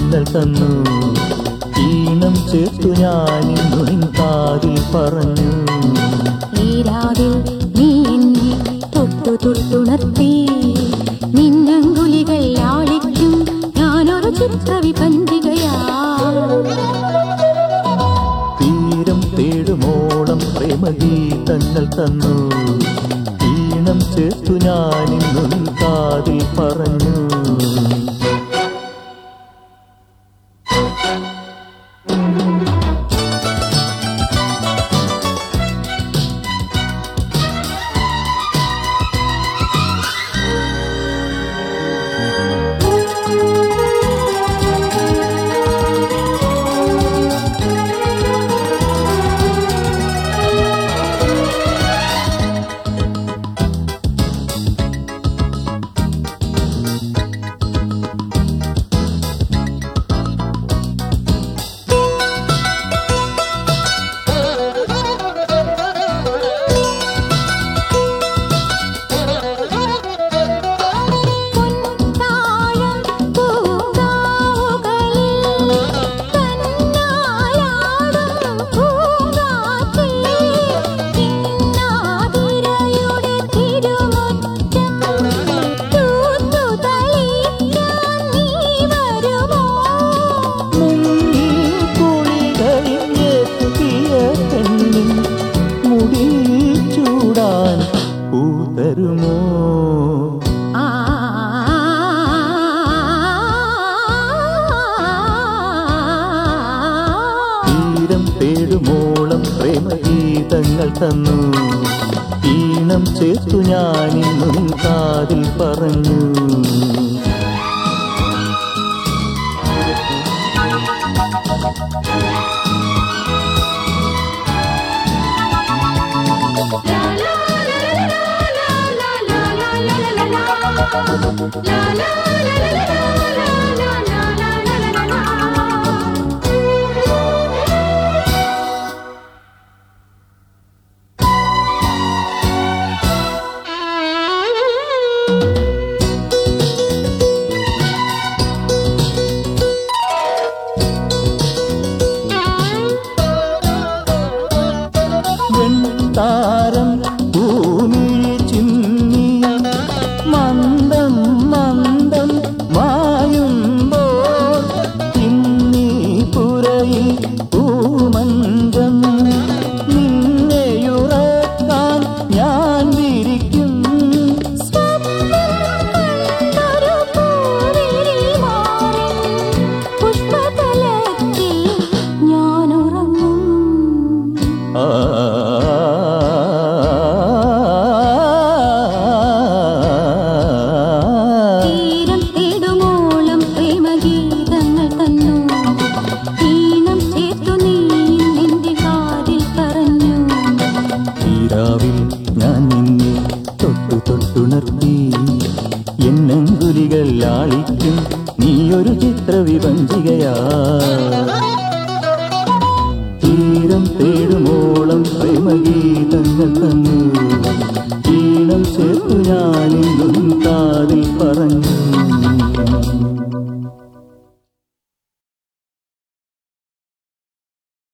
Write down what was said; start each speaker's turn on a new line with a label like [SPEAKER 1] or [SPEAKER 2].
[SPEAKER 1] ഗീതങ്ങൾ തന്നു ഈണം ചേർത്തു ഞാനിന്നു നിൻ കാതിൽ പറഞ്ഞു
[SPEAKER 2] ഈ രാവിൽ നീ എന്നെ തൊട്ടു തൊട്ടുണർത്തി നിന്നങ്കുലികൾ ലാളിക്കും ഞാനൊരു ചിത്രവിപഞ്ചികയാ
[SPEAKER 1] തീരം തേടുമോളം പ്രേമഗീതങ്ങൾ തന്നു ഈണം ചേർത്തു ഞാനിന്നു നിൻ കാതിൽ പറഞ്ഞു
[SPEAKER 2] പൊൻതാഴം പൂങ്കാവുകളിൽ തന്നാലാടും പൂങ്കാറ്റിൽ കിന്നാതിരയുടെ തിരുമുറ്റം തൂത്തുതളിക്കാൻ നീ വരുമോ
[SPEAKER 1] മുന്നിൽ കുളികളിലെത്തിയ പെണ്ണിൻ മുടി ചൂടാൻ പൂതരുമോ
[SPEAKER 2] ആ
[SPEAKER 1] തീരം തേടുമോളം പ്രേമഗീതങ്ങൾ തന്നു ഈണം ചേർത്തു ഞാനിന്നു നിൻ കാതിൽ പറഞ്ഞു വെൺതാരം ഭൂമിയിൽ ചിന്നിയ മന്ദം മന്ദം മായുമ്പോൾ ഇന്നീ പുരയിൽ പൂമഞ്ചം നിന്നെയുറക്കാൻ ഞാൻ വിരിക്കും
[SPEAKER 2] പുഷ്പതലത്തിൽ ഞാനുറങ്ങും
[SPEAKER 1] ആ
[SPEAKER 2] തീരം തേടുമോളം പ്രേമഗീതങ്ങൾ തന്നു ഈണം ചേർത്തു നീ നിന്റെ കാതിൽ പറഞ്ഞു
[SPEAKER 1] ഈരാവിൽ ഞാൻ നിന്നെ തൊട്ടു തൊട്ടുണർത്തി എന്നങ്കുലികൾ ലാളിക്കും നീയൊരു ചിത്രവിഭഞ്ചികയാ തീരം തേടുമോളം പ്രേമഗീതങ്ങൾ തന്നു ഈണം ചേർത്തു ഞാനിന്നു